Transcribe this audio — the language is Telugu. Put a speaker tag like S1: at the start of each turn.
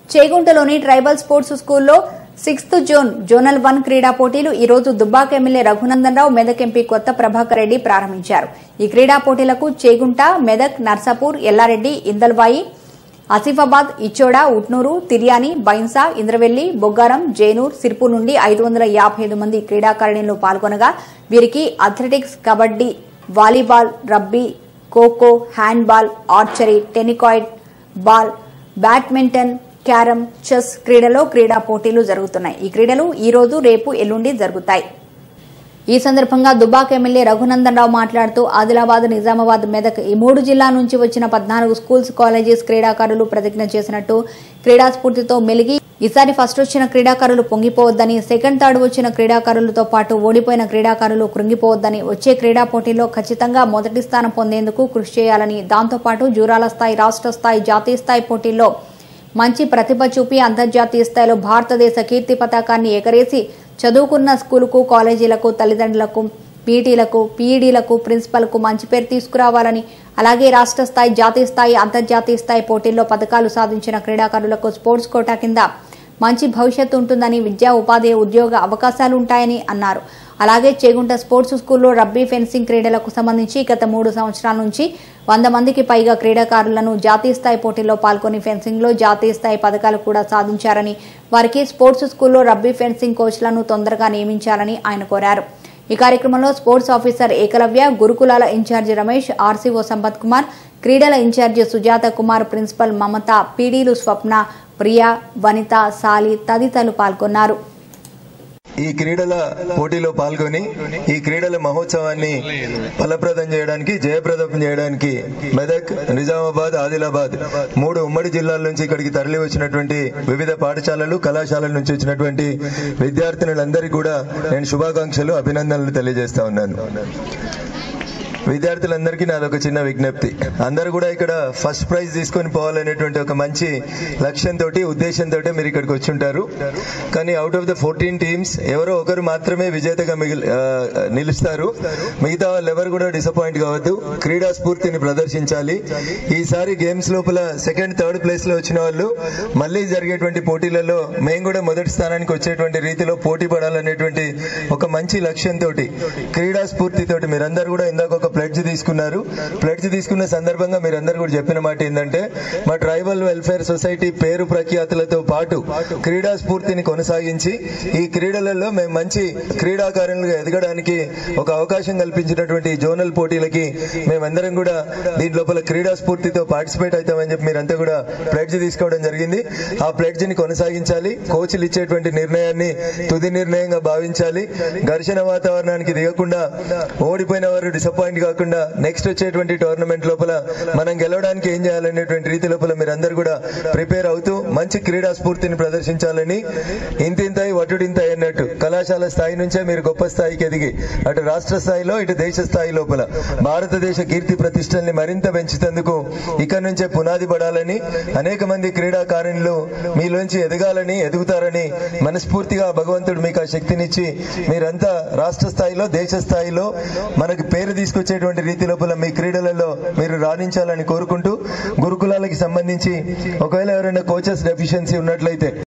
S1: చేగుంటలోని ట్రైబల్ స్పోర్ట్స్ స్కూల్లో సిక్స్త్ జోన్ జోనల్ వన్ క్రీడా పోటీలు ఈ రోజు దుబ్బాక ఎమ్మెల్యే రఘునందన్ రావు మెదక్ ఎంపీ కొత్త ప్రభాకర్ రెడ్డి ప్రారంభించారు ఈ క్రీడా పోటీలకు చేగుంట మెదక్ నర్సాపూర్ ఎల్లారెడ్డి ఇందల్వాయి ఆసిఫాబాద్ ఇచ్చోడ ఉట్నూరు తిర్యాని బైన్సా ఇంద్రవెల్లి బొగ్గారం జైనూర్ సిర్పూర్ నుండి ఐదు వందల యాభై ఐదు మంది క్రీడాకారిణులు పాల్గొనగా వీరికి athletics kabaddi volleyball rugby kho kho handball archery tennikoit ball badminton carrom chess క్రీడలో క్రీడా పోటీలు జరుగుతున్నాయి ఈ క్రీడలు ఈ రోజు రేపు ఎల్లుండి జరుగుతాయి ఈ సందర్భంగా దుబాక్ ఎమ్మెల్యే రఘునందన్ రావు మాట్లాడుతూ ఆదిలాబాద్ నిజామాబాద్ మెదక్ ఈ మూడు జిల్లా నుంచి వచ్చిన పద్నాలుగు స్కూల్స్ కాలేజెస్ క్రీడాకారులు ప్రతిజ్ఞ చేసినట్టు క్రీడా స్ఫూర్తితో మెలిగి ఈసారి ఫస్ట్ వచ్చిన క్రీడాకారులు పొంగిపోవద్దని సెకండ్ థర్డ్ వచ్చిన క్రీడాకారులతో పాటు ఓడిపోయిన క్రీడాకారులు కృంగిపోవద్దని వచ్చే క్రీడా పోటీల్లో ఖచ్చితంగా మొదటి స్థానం పొందేందుకు కృషి చేయాలని దాంతోపాటు జూరాల స్థాయి రాష్ట్ర స్థాయి జాతీయ స్థాయి పోటీల్లో మంచి ప్రతిభ చూపి అంతర్జాతీయ స్థాయిలో భారతదేశ కీర్తి పతాకాన్ని ఎగరేసి చదువుకున్న స్కూలుకు కాలేజీలకు తల్లిదండ్రులకు పీటీలకు పీఈడీలకు ప్రిన్సిపల్కు మంచి పేరు తీసుకురావాలని అలాగే రాష్ట్ర స్థాయి జాతీయ స్థాయి అంతర్జాతీయ స్థాయి పోటీల్లో పథకాలు సాధించిన క్రీడాకారులకు స్పోర్ట్స్ కోటా కింద మంచి భవిష్యత్తు ఉంటుందని విద్యా ఉపాధి ఉద్యోగ అవకాశాలు ఉంటాయని అన్నారు అలాగే చేగుంట స్పోర్ట్స్ స్కూల్లో రబ్బీ ఫెన్సింగ్ క్రీడలకు సంబంధించి గత మూడు సంవత్సరాల నుంచి వంద మందికి పైగా క్రీడాకారులను జాతీయ స్థాయి పోటీల్లో పాల్గొని ఫెన్సింగ్లో జాతీయ స్థాయి పథకాలు కూడా సాధించారని వారికి స్పోర్ట్స్ స్కూల్లో రబ్బీ ఫెన్సింగ్ కోచ్లను తొందరగా నియమించాలని ఆయన కోరారు ఈ కార్యక్రమంలో స్పోర్ట్స్ ఆఫీసర్ ఏకలవ్య గురుకులాల ఇన్ఛార్జి రమేష్ ఆర్సీఓ సంపత్ కుమార్ క్రీడల ఇన్ఛార్జి సుజాత కుమార్ ప్రిన్సిపల్ మమత పీడీలు స్వప్న ప్రియా వనిత సాలి తదితరులు పాల్గొన్నారు
S2: ఈ క్రీడల పోటీలో పాల్గొని ఈ క్రీడల మహోత్సవాన్ని ఫలప్రదం చేయడానికి జయప్రదం చేయడానికి మెదక్ నిజామాబాద్ ఆదిలాబాద్ మూడు ఉమ్మడి జిల్లాల నుంచి ఇక్కడికి తరలి వచ్చినటువంటి వివిధ పాఠశాలలు కళాశాలల నుంచి వచ్చినటువంటి విద్యార్థినులందరికీ కూడా నేను శుభాకాంక్షలు అభినందనలు తెలియజేస్తా ఉన్నాను విద్యార్థులందరికీ నాది ఒక చిన్న విజ్ఞప్తి అందరూ కూడా ఇక్కడ ఫస్ట్ ప్రైజ్ తీసుకొని పోవాలనేటువంటి ఒక మంచి లక్ష్యంతో ఉద్దేశంతో మీరు ఇక్కడికి వచ్చి ఉంటారు కానీ out of the fourteen teams ఎవరో ఒకరు మాత్రమే విజేతగా మిగిలి ఆ, నిలుస్తారు మిగతా వాళ్ళు ఎవరు కూడా డిసప్పాయింట్ కావద్దు క్రీడా స్ఫూర్తిని ప్రదర్శించాలి ఈసారి గేమ్స్ లోపల సెకండ్ థర్డ్ ప్లేస్ లో వచ్చిన వాళ్ళు మళ్ళీ జరిగేటువంటి పోటీలలో మేము కూడా మొదటి స్థానానికి వచ్చేటువంటి రీతిలో పోటీ పడాలనేటువంటి ఒక మంచి లక్ష్యంతో క్రీడా స్ఫూర్తితోటి మీరందరూ కూడా ఇందాక ఒక ప్లెడ్జ్ తీసుకున్నారు ప్లెడ్జ్ తీసుకున్న సందర్భంగా మీరందరూ కూడా చెప్పిన మాట ఏంటంటే మా ట్రైబల్ వెల్ఫేర్ సొసైటీ పేరు ప్రఖ్యాతులతో పాటు క్రీడా స్ఫూర్తిని కొనసాగించి ఈ క్రీడలలో మేము మంచి క్రీడాకారులుగా ఎదగడానికి ఒక అవకాశం కల్పించినటువంటి ఈ జోనల్ పోటీలకి మేమందరం కూడా దీని లోపల క్రీడా స్ఫూర్తితో పార్టిసిపేట్ అవుతామని చెప్పి మీరంతా కూడా ప్లెడ్జ్ తీసుకోవడం జరిగింది ఆ ప్లెడ్జ్ ని కొనసాగించాలి కోచ్లు ఇచ్చేటువంటి నిర్ణయాన్ని తుది నిర్ణయంగా భావించాలి ఘర్షణ వాతావరణానికి దిగకుండా ఓడిపోయిన వారు డిసప్పాయింట్ కాకుండా నెక్స్ట్ వచ్చేటువంటి టోర్నమెంట్ లోపల మనం గెలవడానికి ఏం చేయాలనేటువంటి రీతి లోపల మీరందరూ కూడా ప్రిపేర్ అవుతూ మంచి క్రీడా స్ఫూర్తిని ప్రదర్శించాలని ఇంతింతాయి వటుడింతాయి అన్నట్టు కళాశాల స్థాయి నుంచే మీరు గొప్ప స్థాయికి ఎదిగి అటు రాష్ట్ర స్థాయిలో ఇటు దేశ స్థాయి లోపల భారతదేశ కీర్తి ప్రతిష్టల్ని మరింత పెంచుతందుకు ఇక్కడ నుంచే పునాది పడాలని అనేక మంది క్రీడాకారులు మీలోంచి ఎదగాలని ఎదుగుతారని మనస్ఫూర్తిగా భగవంతుడు మీకు ఆ శక్తినిచ్చి మీరంతా రాష్ట్ర స్థాయిలో దేశ స్థాయిలో మనకి పేరు తీసుకొచ్చేటువంటి రీతి లోపల మీ క్రీడలలో మీరు రాణించాలని కోరుకుంటూ గురుకులాలకి సంబంధించి ఒకవేళ ఎవరైనా కోచెస్ డెఫిషియన్సీ ఉన్నట్లయితే